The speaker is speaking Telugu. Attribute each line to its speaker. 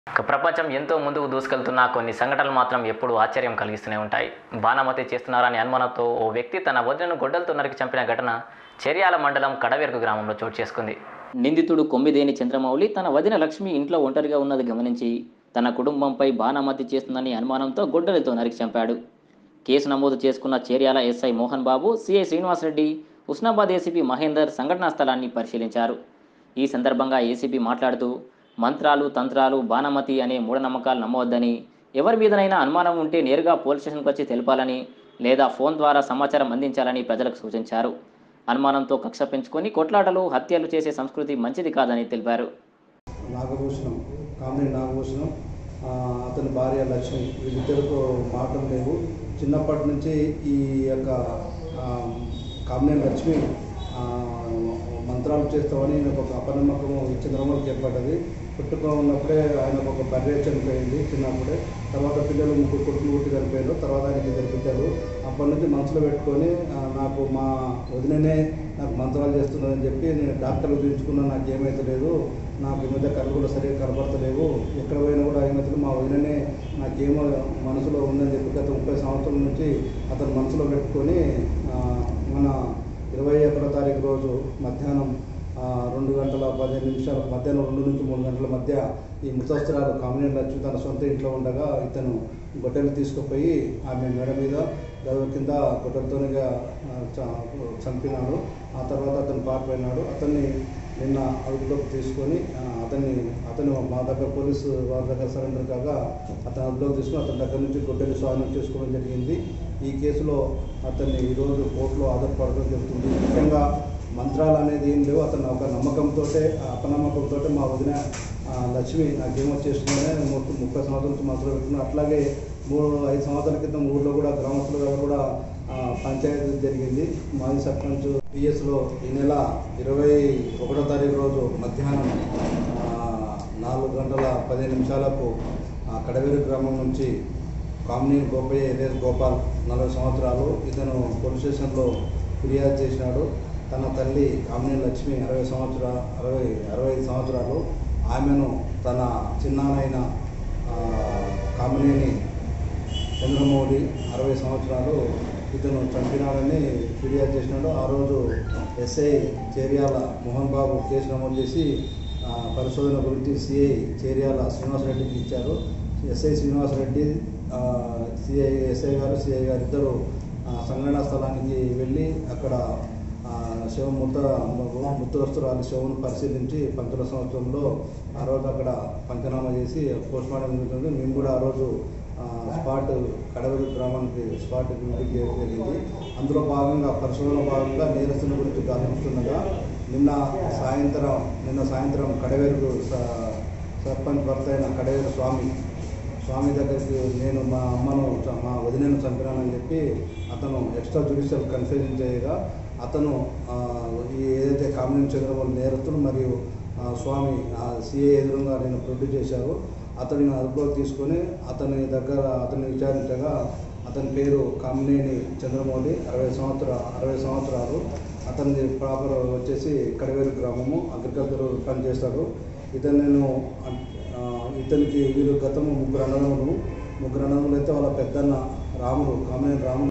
Speaker 1: ఇక ప్రపంచం ఎంతో ముందుకు దూసుకెళ్తున్న కొన్ని సంఘటనలు మాత్రం ఎప్పుడూ ఆశ్చర్యం కలిగిస్తూనే ఉంటాయి బాణమతి చేస్తున్నారని అనుమానంతో ఓ వ్యక్తి తన వదినను గొడ్డలతో నరికి చంపిన ఘటన చెర్యాల మండలం కడవెరుకు గ్రామంలో చోటు చేసుకుంది నిందితుడు కొమ్మిదేని చంద్రమౌళి తన వదిన లక్ష్మి ఇంట్లో ఒంటరిగా ఉన్నది గమనించి తన కుటుంబంపై బాణమతి చేస్తుందని అనుమానంతో గొడ్డలితో నరికి చంపాడు కేసు నమోదు చేసుకున్న Cheryal SI Mohan Babu CI Srinivasa Reddy Husnabad ACP Mahender సంఘటనా స్థలాన్ని పరిశీలించారు ఈ సందర్భంగా ఏసీపీ మాట్లాడుతూ మంత్రాలు తంత్రాలు బాణమతి అనే మూఢనమ్మకాలు నమ్మవద్దని ఎవరి మీదనైనా అనుమానం ఉంటే నేరుగా పోలీస్ స్టేషన్కి వచ్చి తెలపాలని లేదా ఫోన్ ద్వారా సమాచారం అందించాలని ప్రజలకు సూచించారు అనుమానంతో కక్ష పెంచుకొని కొట్లాటలు హత్యలు చేసే సంస్కృతి మంచిది కాదని తెలిపారు
Speaker 2: నాగభూషణం కామిని నాగభూషణం ఆ, అతని భార్య లక్ష్మి వీళ్ళిద్దరితో మాటలు లేవు చిన్నప్పటి నుంచి ఈ యొక్క ఆ, కామినేని లక్ష్మి ఆ, మంత్రాలు చేస్తామని ఈయనకు ఒక అపనమ్మకం చంద్రమూలకి ఏర్పడ్డది పుట్టుక ఉన్నప్పుడే ఆయనకు ఒక బర్రె చనిపోయింది చిన్నప్పుడే తర్వాత పిల్లలు ముగ్గురు కొడుకులు పుట్టి చనిపోయారు తర్వాత ఆయనకి ఇద్దరు బిడ్డలు అప్పటి నుంచి మనసులో పెట్టుకొని ఆ, నాకు మా వదిననే నాకు మంత్రాలు చేస్తున్నదని చెప్పి నేను డాక్టర్లు చూపించుకున్నా నాకు ఏమైతే లేదు నాకు ఈ మధ్య కళ్ళు కూడా సరిగ్గా కనబడతలేవు ఎక్కడ పోయినా కూడా ఏమైతే మా వదిననే నాకేమో మనసులో ఉందని చెప్పి గత ముప్పై సంవత్సరాల నుంచి అతను మనసులో పెట్టుకొని ఆ, మన ఇరవై ఒకటో తారీఖు రోజు మధ్యాహ్నం ఆ, రెండు గంటల పదిహేను నిమిషాల మధ్యాహ్నం రెండు నుంచి మూడు గంటల మధ్య ఈ ముసస్త్రాలు కామినేని లక్ష్మి తన సొంత ఇంట్లో ఉండగా ఇతను గొడ్డలు తీసుకుపోయి ఆమె మెడ మీద గదువు కింద గొడ్డలతోనిగా ఆ, చ- చంపినాడు ఆ తర్వాత అతను పారిపోయినాడు అతన్ని నిన్న అదుపులోకి తీసుకొని ఆ, అతన్ని అతను మా దగ్గర పోలీసు వారి దగ్గర సరెండర్ కాగా అతను అదుపులోకి తీసుకుని అతని దగ్గర నుంచి గొడ్డలి స్వాధీనం చేసుకోవడం జరిగింది ఈ కేసులో అతన్ని ఈరోజు కోర్టులో ఆధారపడడం జరుగుతుంది ముఖ్యంగా మంత్రాలు అనేది ఏం లేవు అతను ఒక నమ్మకంతో అపనమ్మకంతో మా వదిన ఆ, లక్ష్మి నాకేమో చేస్తుందని మొత్తం ముప్పై సంవత్సరాల నుంచి మనసులో పెట్టుకున్నాను అట్లాగే మూడు ఐదు సంవత్సరాల క్రితం ఊళ్ళో కూడా గ్రామస్తుల దగ్గర కూడా ఆ, పంచాయతీ జరిగింది మాజీ సర్పంచ్ పిఎస్లో ఈ నెల ఇరవై ఒకటో తారీఖు రోజు మధ్యాహ్నం ఆ, నాలుగు గంటల పదిహేను నిమిషాలకు ఆ, కడవేరు గ్రామం నుంచి కామినేని గోపయ్య ఎల్ఎస్ గోపాల్ నలభై సంవత్సరాలు ఇతను పోలీస్ స్టేషన్లో ఫిర్యాదు చేసినాడు తన తల్లి కామినేని లక్ష్మి అరవై సంవత్సరాలు అరవై అరవై ఐదు సంవత్సరాలు ఆమెను తన చిన్నానైన ఆ, కామినేని చంద్రమౌళి అరవై సంవత్సరాలు ఇతను చంపినాడని ఫిర్యాదు చేసినాడు ఆ రోజు ఎస్ఐ చేర్యాల మోహన్ బాబు కేసు నమోదు చేసి ఆ, పరిశోధన గురించి సిఐ చేర్యాల శ్రీనివాసరెడ్డికి ఇచ్చారు ఎస్ఐ శ్రీనివాసరెడ్డి ఆ, సిఐ ఎస్ఐ గారు సిఐ గారు ఇద్దరు ఆ, సంఘటనా స్థలానికి వెళ్ళి అక్కడ ఆ, శవం ముద్ద ముత్తరస్తురాలి శవం పరిశీలించి పంతొమ్మిది సంవత్సరంలో ఆ రోజు అక్కడ పంచనామా చేసి పోస్ట్ మార్టం జరుగుతుంది మేము కూడా ఆ రోజు ఆ, స్పాట్ కడవరి గ్రామానికి స్పాట్ డ్యూటీకి జరిగింది అందులో భాగంగా పరిశోధన భాగంగా నేరస్తుని గురించి గాలిస్తుండగా నిన్న సాయంత్రం నిన్న సాయంత్రం కడవేరు స- సర్పంచ్ భర్త అయిన కడవేరు స్వామి స్వామి దగ్గరికి నేను మా అమ్మను చ- మా వదినను చంపినానని చెప్పి అతను ఎక్స్ట్రా జ్యుడిషియల్ కన్ఫ్యూజన్ చేయగా అతను ఆ, ఈ ఏదైతే కామినేని చంద్రబాబు నేరస్తుడు మరియు ఆ, స్వామి సిఏ ఎదురుగా నేను ప్రొడ్యూస్ చేశారు అతడిని అదుపులోకి తీసుకొని అతని దగ్గర అతన్ని విచారించగా అతని పేరు కామినేని చంద్రమౌళి అరవై సంవత్సర అరవై సంవత్సరాలు అతని ప్రాపర్ వచ్చేసి కడవేరు గ్రామము అగ్రికల్చర్ పని చేస్తాడు ఇతను నేను ఆ, ఇతనికి వీరు గతము ముగ్గురు అన్నదమ్ములు ముగ్గురు అన్నదమ్ములు అయితే వాళ్ళ పెద్దన్న రాముడు కామినేని రాముడు